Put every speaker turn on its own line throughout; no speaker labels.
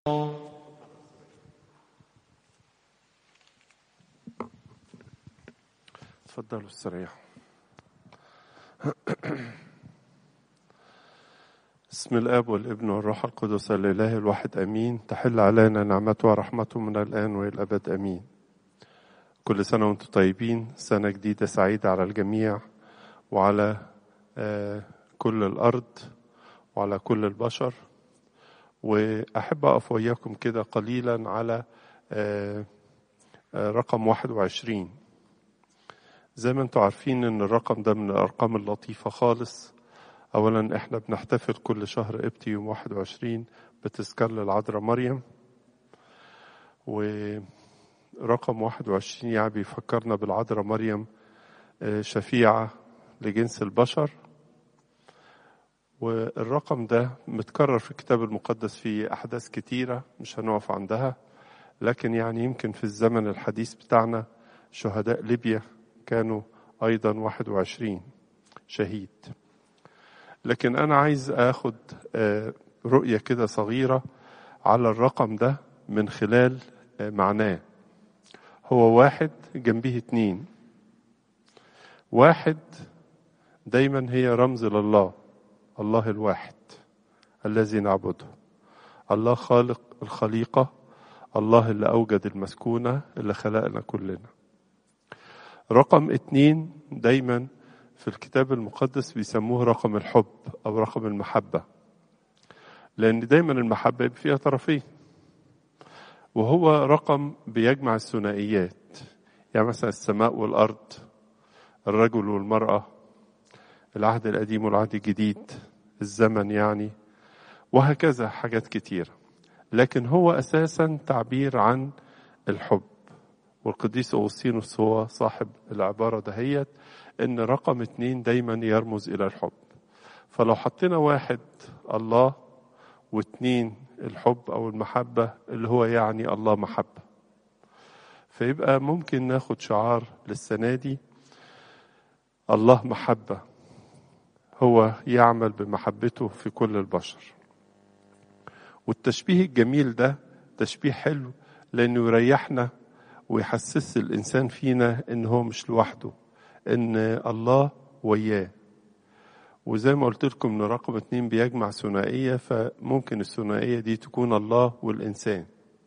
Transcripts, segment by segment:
تفضلوا استريحوا بسم الاب والابن والروح القدس الاله الواحد امين تحل علينا نعمته ورحمته من الان والى الابد امين كل سنه وانتم طيبين سنه جديده سعيده على الجميع وعلى آه، كل الارض وعلى كل البشر واحب اقف وياكم كده قليلا على آه، آه، رقم 21 زي ما انتم عارفين ان الرقم ده من الارقام اللطيفه خالص اولا احنا بنحتفل كل شهر ابتي يوم 21 بتذكار للعذراء مريم ورقم 21 يعني بيفكرنا بالعذراء مريم آه، شفيعه لجنس البشر والرقم ده متكرر في الكتاب المقدس في احداث كتيره مش هنقف عندها لكن يعني يمكن في الزمن الحديث بتاعنا شهداء ليبيا كانوا ايضا 21 شهيد لكن انا عايز اخد آه، رؤيه كده صغيره على الرقم ده من خلال آه، معناه هو واحد جنبيه اتنين واحد دايما هي رمز لله الله الواحد الذي نعبده الله خالق الخليقه الله اللي اوجد المسكونه اللي خلقنا كلنا رقم اتنين دايما في الكتاب المقدس بيسموه رقم الحب او رقم المحبة لان دايما المحبة يبقى فيها طرفين وهو رقم بيجمع الثنائيات يعني مثلا السماء والارض الرجل والمرأة العهد القديم والعهد الجديد الزمن يعني وهكذا حاجات كتيرة لكن هو اساسا تعبير عن الحب والقديس أوغسطينوس هو صاحب العبارة دهيت إن رقم اتنين دايما يرمز إلى الحب فلو حطينا واحد الله واتنين الحب أو المحبة اللي هو يعني الله محبة فيبقى ممكن ناخد شعار للسنة دي الله محبة هو يعمل بمحبته في كل البشر والتشبيه الجميل ده تشبيه حلو لأنه يريحنا ويحسس الإنسان فينا إن هو مش لوحده إن الله وياه وزي ما قلت لكم إن رقم اتنين بيجمع ثنائية فممكن الثنائية دي تكون الله والإنسان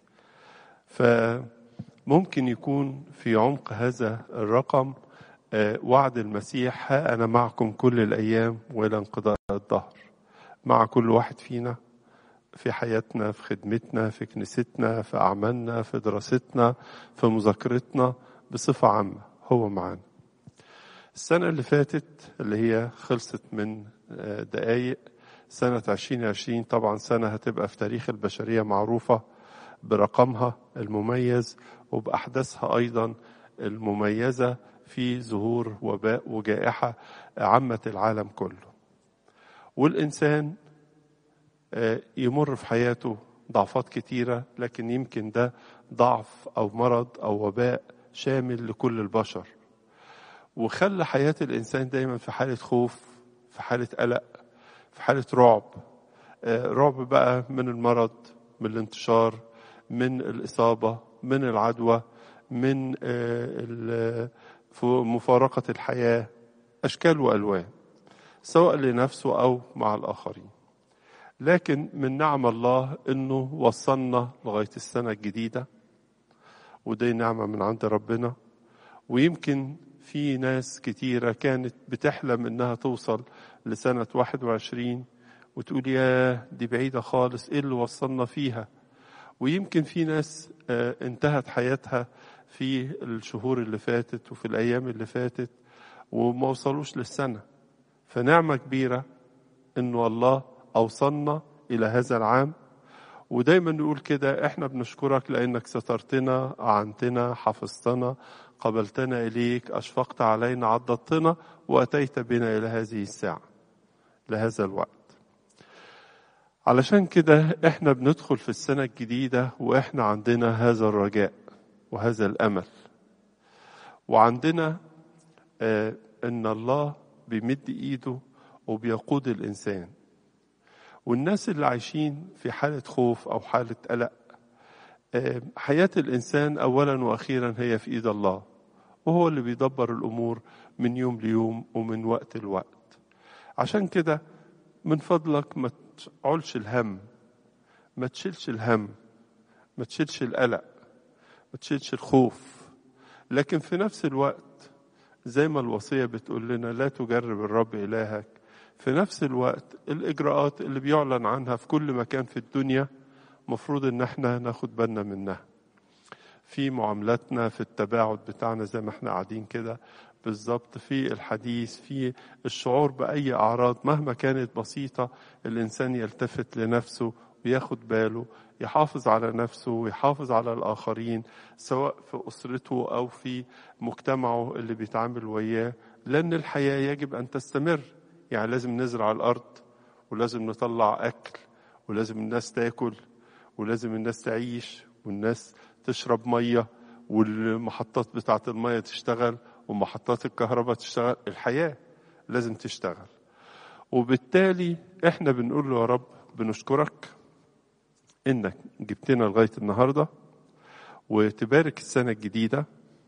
فممكن يكون في عمق هذا الرقم آه، وعد المسيح ها أنا معكم كل الأيام وإلى انقضاء الدهر مع كل واحد فينا في حياتنا في خدمتنا في كنيستنا في أعمالنا في دراستنا في مذاكرتنا بصفة عامة هو معانا السنة اللي فاتت اللي هي خلصت من آه، دقايق سنة 2020 طبعا سنة هتبقى في تاريخ البشرية معروفة برقمها المميز وبأحداثها أيضا المميزة في ظهور وباء وجائحة عمت العالم كله والإنسان آه، يمر في حياته ضعفات كتيرة لكن يمكن ده ضعف أو مرض أو وباء شامل لكل البشر وخلى حياة الإنسان دايما في حالة خوف في حالة قلق في حالة رعب آه، رعب بقى من المرض من الانتشار من الإصابة من العدوى من آه، ال- ف- مفارقة الحياة أشكال وألوان سواء لنفسه أو مع الآخرين لكن من نعم الله انه وصلنا لغايه السنه الجديده ودي نعمه من عند ربنا ويمكن في ناس كتيره كانت بتحلم انها توصل لسنه 21 وتقول ياه دي بعيده خالص ايه اللي وصلنا فيها ويمكن في ناس آه، انتهت حياتها في الشهور اللي فاتت وفي الايام اللي فاتت وما وصلوش للسنه فنعمه كبيره انه الله اوصلنا الى هذا العام ودايما نقول كده احنا بنشكرك لانك سترتنا اعنتنا حفظتنا قبلتنا اليك اشفقت علينا عضدتنا واتيت بنا الى هذه الساعه لهذا الوقت علشان كده احنا بندخل في السنه الجديده واحنا عندنا هذا الرجاء وهذا الامل وعندنا آه ان الله بيمد ايده وبيقود الانسان والناس اللي عايشين في حالة خوف أو حالة قلق حياة الإنسان أولا وأخيرا هي في إيد الله وهو اللي بيدبر الأمور من يوم ليوم ومن وقت لوقت عشان كده من فضلك ما تعولش الهم ما تشيلش الهم ما تشيلش القلق ما تشيلش الخوف لكن في نفس الوقت زي ما الوصية بتقول لنا لا تجرب الرب إلهك في نفس الوقت الإجراءات اللي بيعلن عنها في كل مكان في الدنيا مفروض إن احنا ناخد بالنا منها في معاملاتنا في التباعد بتاعنا زي ما احنا قاعدين كده بالظبط في الحديث في الشعور بأي أعراض مهما كانت بسيطة الإنسان يلتفت لنفسه وياخد باله يحافظ على نفسه ويحافظ على الآخرين سواء في أسرته أو في مجتمعه اللي بيتعامل وياه لأن الحياة يجب أن تستمر يعني لازم نزرع الأرض ولازم نطلع أكل ولازم الناس تاكل ولازم الناس تعيش والناس تشرب مية والمحطات بتاعة المية تشتغل ومحطات الكهرباء تشتغل الحياة لازم تشتغل وبالتالي احنا بنقول له يا رب بنشكرك انك جبتنا لغاية النهاردة وتبارك السنة الجديدة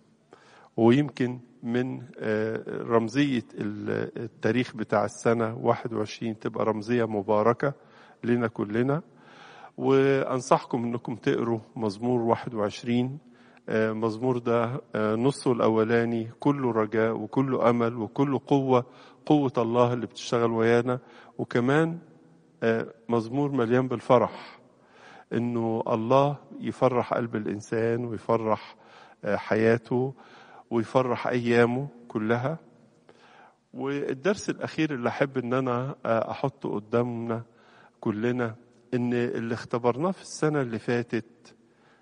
ويمكن من رمزية التاريخ بتاع السنة 21 تبقى رمزية مباركة لنا كلنا وأنصحكم أنكم تقروا مزمور 21 مزمور ده نصه الأولاني كله رجاء وكله أمل وكله قوة قوة الله اللي بتشتغل ويانا وكمان مزمور مليان بالفرح انه الله يفرح قلب الانسان ويفرح حياته ويفرح ايامه كلها والدرس الاخير اللي احب ان انا احطه قدامنا كلنا ان اللي اختبرناه في السنه اللي فاتت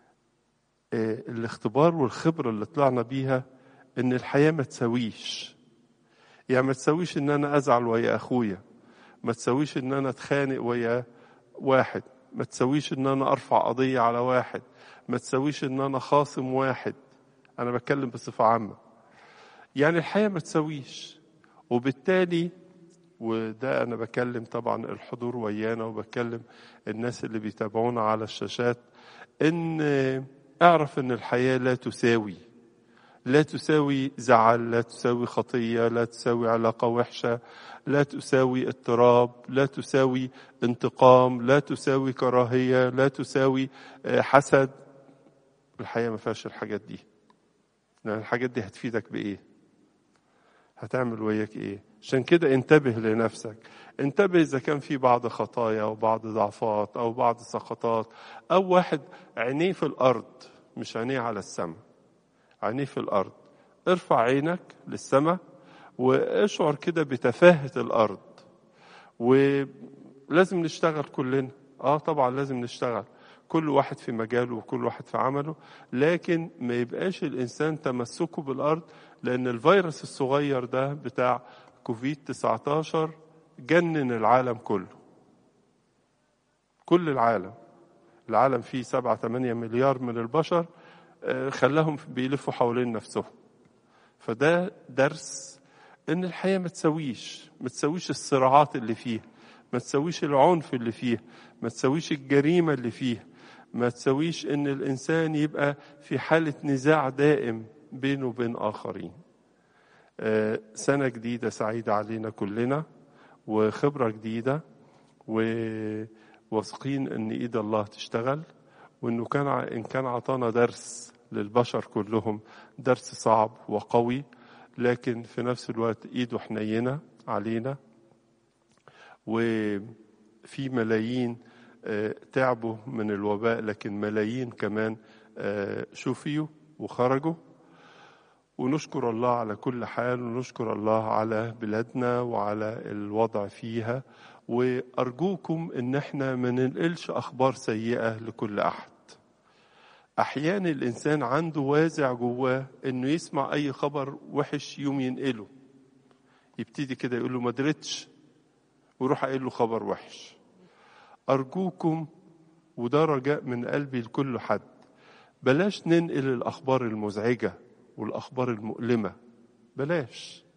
الاختبار والخبره اللي طلعنا بيها ان الحياه ما تساويش يعني ما تساويش ان انا ازعل ويا اخويا ما تساويش ان انا اتخانق ويا واحد ما تساويش ان انا ارفع قضيه على واحد ما تساويش ان انا خاصم واحد انا بتكلم بصفه عامه يعني الحياه ما تساويش وبالتالي وده انا بكلم طبعا الحضور ويانا وبكلم الناس اللي بيتابعونا على الشاشات ان اعرف ان الحياه لا تساوي لا تساوي زعل لا تساوي خطيه لا تساوي علاقه وحشه لا تساوي اضطراب لا تساوي انتقام لا تساوي كراهيه لا تساوي حسد الحياه ما فيهاش الحاجات دي لان الحاجات دي هتفيدك بايه هتعمل وياك ايه عشان كده انتبه لنفسك انتبه اذا كان في بعض خطايا وبعض ضعفات او بعض سقطات او واحد عينيه في الارض مش عينيه على السماء عينيه في الارض ارفع عينك للسماء واشعر كده بتفاهة الارض ولازم نشتغل كلنا اه طبعا لازم نشتغل كل واحد في مجاله وكل واحد في عمله لكن ما يبقاش الانسان تمسكه بالارض لان الفيروس الصغير ده بتاع كوفيد 19 جنن العالم كله كل العالم العالم فيه 7 8 مليار من البشر خلاهم بيلفوا حوالين نفسهم فده درس ان الحياه ما تسويش ما تسويش الصراعات اللي فيها ما تسويش العنف اللي فيها ما تسويش الجريمه اللي فيها ما تسويش ان الانسان يبقى في حاله نزاع دائم بينه وبين اخرين سنه جديده سعيده علينا كلنا وخبره جديده وواثقين ان ايد الله تشتغل وانه كان ان كان عطانا درس للبشر كلهم درس صعب وقوي لكن في نفس الوقت ايده حنينه علينا وفي ملايين تعبوا من الوباء لكن ملايين كمان شفيوا وخرجوا ونشكر الله على كل حال ونشكر الله على بلادنا وعلى الوضع فيها وارجوكم ان احنا ما ننقلش اخبار سيئه لكل احد احيانا الانسان عنده وازع جواه انه يسمع اي خبر وحش يوم ينقله يبتدي كده يقول له ما درتش ويروح قايل له خبر وحش ارجوكم وده رجاء من قلبي لكل حد بلاش ننقل الاخبار المزعجه والاخبار المؤلمه بلاش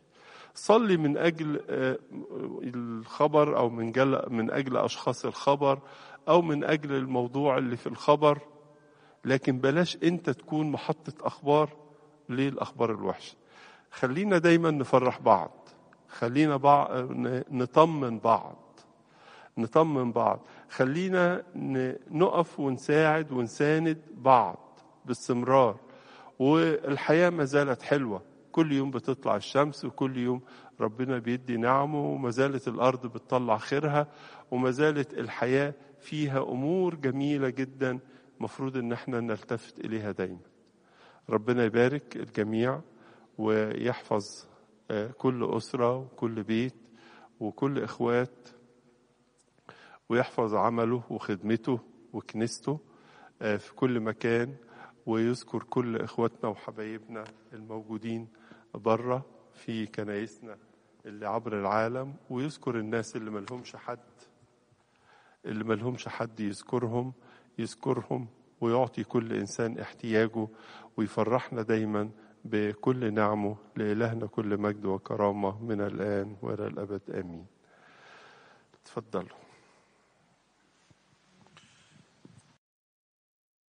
صلي من أجل الخبر أو من, جل من أجل أشخاص الخبر أو من أجل الموضوع اللي في الخبر لكن بلاش أنت تكون محطة أخبار للأخبار الوحشة خلينا دايما نفرح بعض خلينا بعض نطمن بعض نطمن بعض خلينا نقف ونساعد ونساند بعض باستمرار والحياة ما زالت حلوة كل يوم بتطلع الشمس وكل يوم ربنا بيدي نعمه وما زالت الأرض بتطلع خيرها وما زالت الحياة فيها أمور جميلة جدا مفروض إن احنا نلتفت إليها دايما ربنا يبارك الجميع ويحفظ كل أسرة وكل بيت وكل إخوات ويحفظ عمله وخدمته وكنيسته في كل مكان ويذكر كل إخواتنا وحبايبنا الموجودين بره في كنايسنا اللي عبر العالم ويذكر الناس اللي ملهمش حد اللي ملهمش حد يذكرهم يذكرهم ويعطي كل إنسان احتياجه ويفرحنا دايما بكل نعمه لإلهنا كل مجد وكرامة من الآن وإلى الأبد آمين تفضلوا